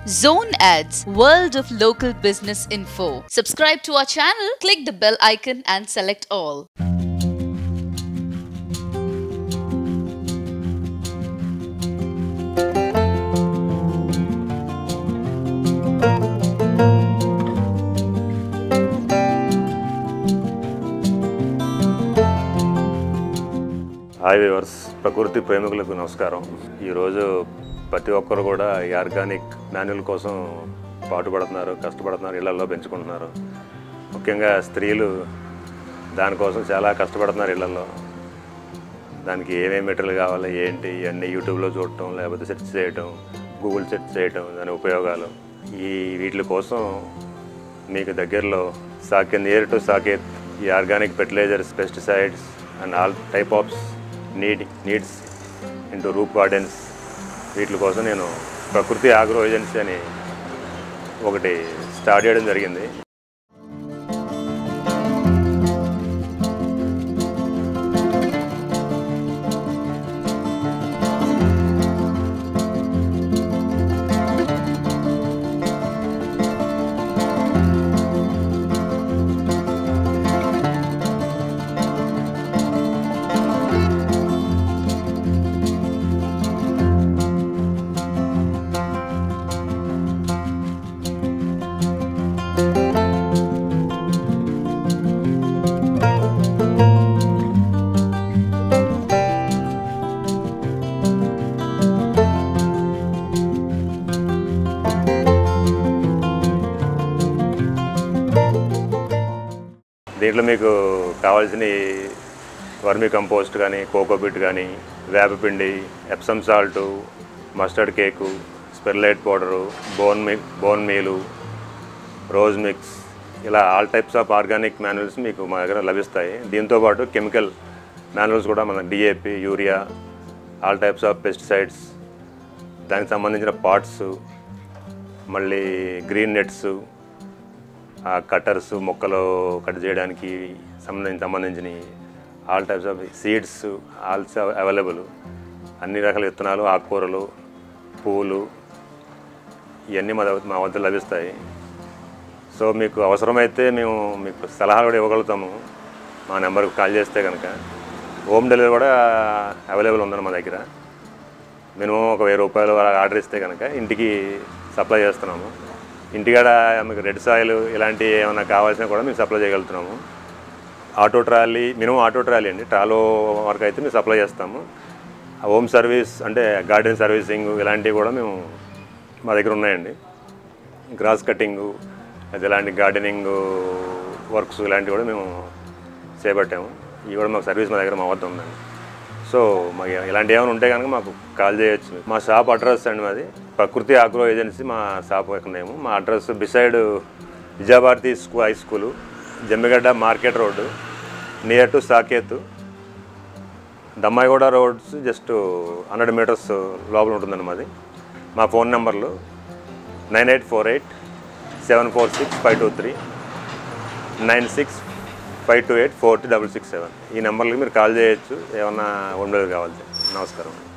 Zone Ads, World of Local Business Info. Subscribe to our channel, click the bell icon and select all. Hi viewers ప్రకృతి ప్రేమికులకు నమస్కారం ఈరోజు ప్రతి ఒక్కరు కూడా ఈ ఆర్గానిక్ మాన్యువల్ కోసం పాటుపడుతున్నారు కష్టపడుతున్నారు ఇళ్లలో పెంచుకుంటున్నారు ముఖ్యంగా స్త్రీలు దానికోసం చాలా కష్టపడుతున్నారు ఇళ్లలో దానికి ఏమేమి మెటీరియల్ కావాలి ఏంటి ఇవన్నీ యూట్యూబ్లో చూడటం లేకపోతే సెర్చ్ చేయటం గూగుల్ సెర్చ్ చేయటం దాని ఉపయోగాలు ఈ వీటి కోసం మీకు దగ్గరలో సాకెన్ నియర్ టు సాకేత్ ఈ organic fertilisers pesticides and all type of need needs into roof gardens వీటి కోసం నేను ప్రకృతి ఆగ్రో ఏజెన్సీ అని ఒకటి స్టార్ట్ చేయడం జరిగింది దీంట్లో మీకు కావాల్సిన వర్మీ కంపోస్ట్ కానీ కోకోపిట్ కానీ వేపపిండి Epsom salt mustard cake perlite powder bone meal bone మీలు రోజ్ మిక్స్ ఇలా all types of organic manuals మీకు మా దగ్గర లభిస్తాయి దీంతోపాటు కెమికల్ మాన్యువల్స్ కూడా మన DAP urea all types of pesticides దానికి సంబంధించిన పార్ట్స్ మళ్ళీ గ్రీన్ నెట్స్ ఆ కట్టర్స్ మొక్కలు కట్ చేయడానికి సంబంధించి సంబంధించిన all types of seeds also available అన్ని రకాల విత్తనాలు ఆకుకూరలు పువ్వులు ఇవన్నీ మా దగ్గర- మా వద్ద లభిస్తాయి సో మీకు అవసరమైతే మేము మీకు సలహాలు కూడా ఇవ్వగలుగుతాము మా నెంబర్కి కాల్ చేస్తే కనుక హోమ్ డెలివరీ కూడా అవైలబుల్ ఉందండి మా దగ్గర మినిమం ఒక వెయ్యి రూపాయలు అలా ఆర్డర్ ఇస్తే కనుక ఇంటికి సప్లై చేస్తున్నాము ఇంటికాడ మీకు రెడ్ సాయిల్ ఇలాంటి ఏమైనా కావాల్సినా కూడా మేము సప్లై చేయగలుగుతున్నాము auto trolley minimum auto trolley అండి ట్రాలో వరకు అయితే మేము సప్లై చేస్తాము హోమ్ సర్వీస్ అంటే గార్డెన్ సర్వీసింగ్ ఇలాంటివి కూడా మేము మా దగ్గర ఉన్నాయండి గ్రాస్ కటింగు అది ఇలాంటి గార్డెనింగ్ వర్క్స్ ఇలాంటివి కూడా మేము చేపట్టాము ఇవి కూడా మాకు సర్వీస్ మా దగ్గర మా వద్ద ఉందండి సో మాకు ఇలాంటి ఏమైనా ఉంటే కనుక మాకు కాల్ చేయొచ్చు మా షాప్ అడ్రస్ అండి మాది ప్రకృతి ఆగ్రో ఏజెన్సీ మా షాప్ యొక్క నేము మా అడ్రస్ బిసైడ్ విజయభారతి స్కూ high school Jammigadda market road near to Saket Dammaiguda roads just hundred metres లోపల ఉంటుందండి మాది మా ఫోన్ నెంబర్లు nine eight four eight seven four six five two three nine six five two eight four two double six seven ఈ నెంబర్లకి మీరు call చేయొచ్చు ఏమన్నా ఉండదు కావాలి నమస్కారం